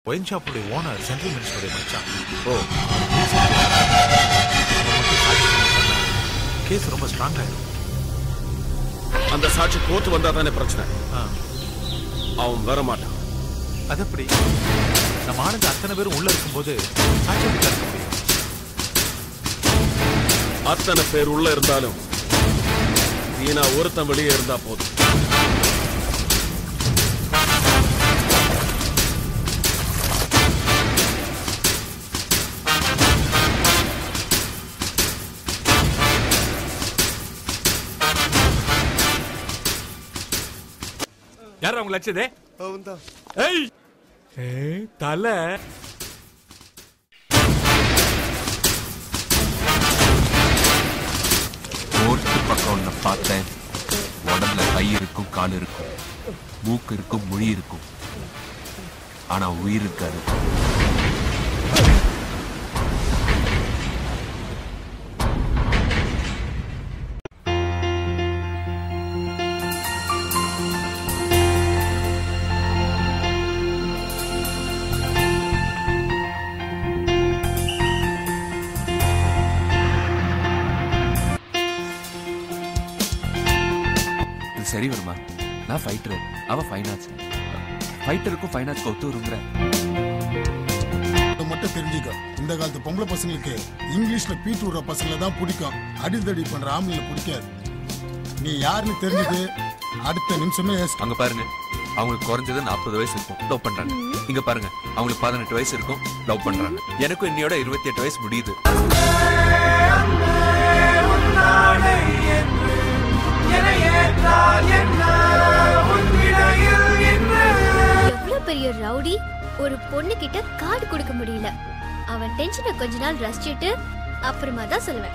wine ஷாப்புடைய owner central மினிஸ்டருடைய மச்சான் ஓ கேஸ் ரொம்ப ஸ்ட்ராங் ஆயிடும் அந்த சாட்சி கோர்த்து வந்தா தானே பிரச்சனை ஆ, அவன் வர மாட்டான் அது எப்படி நம்ம ஆளுங்க அத்தனை பேரும் உள்ள இருக்கும்போது சாட்சி எப்படி இருக்க முடியும் அத்தனை பேர் உள்ள இருந்தாலும் வீணா ஒருத்தன் வெளியே இருந்தா போதும் யார் அவங்க லட்சதே அவன்தான் ஏய் ஏய் தலை கோர்ட்டு பக்கம் ஒன்ன பார்த்தேன் உடம்புல கை இருக்கும் கால் இருக்கும் மூக்கு இருக்கும் மொழி இருக்கும் ஆனா உயிர் இருக்காது இது சரி வருமா நான் ஃபைட்டர் அவ ஃபைனான்ஸ் ஃபைட்டருக்கும் ஃபைனான்ஸ்க்கு ஒத்து வருங்கிற இதை மட்டும் தெரிஞ்சுக்க இந்த காலத்து பொம்பளை பசங்களுக்கு இங்கிலீஷ்ல பீட்டு விடுற பசங்களை தான் பிடிக்கும் அடிதடி பண்ற ஆம்பளை பிடிக்காது நீ யாருன்னு தெரிஞ்சது அடுத்த நிமிஷமே ஏசு அங்க பாருங்க அவங்களுக்கு குறைஞ்சது நாற்பது வயசு இருக்கும் லவ் பண்றாங்க இங்க பாருங்க அவங்களுக்கு பதினெட்டு வயசு இருக்கும் லவ் பண்றாங்க எனக்கும் இன்னையோட இருபத்தி எட்டு வயசு முடியுது எவ்வளவு பெரிய ரவுடி ஒரு பொண்ணு கிட்ட கார்டு கொடுக்க முடியல அவன் டென்ஷனை கொஞ்ச நாள் ரசிச்சுட்டு அப்புறமா தான் சொல்லுவேன்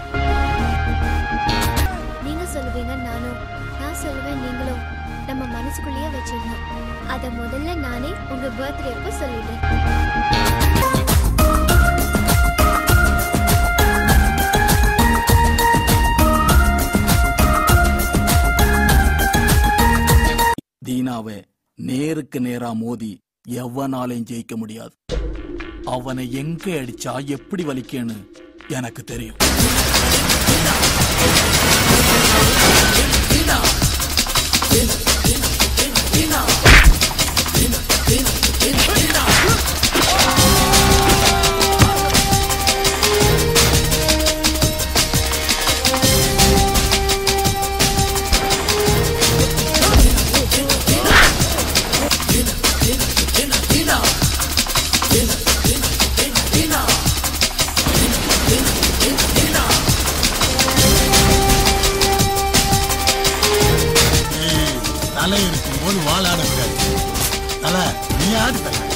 நீங்க சொல்லுவீங்க நானும் நான் சொல்லுவேன் நீங்களும் நம்ம மனசுக்குள்ளேயே வச்சிடணும் அத முதல்ல நானே உங்க பர்த்டே அப்போ சொல்லிட்டேன் தீனாவை நேருக்கு நேரா மோதி எவனாலையும் ஜெயிக்க முடியாது அவனை எங்க அடிச்சா எப்படி வலிக்கன்னு எனக்கு தெரியும் ஏய், தலை இருக்கும்போது வாழாட விடாது தலை நீ ஆடு தலை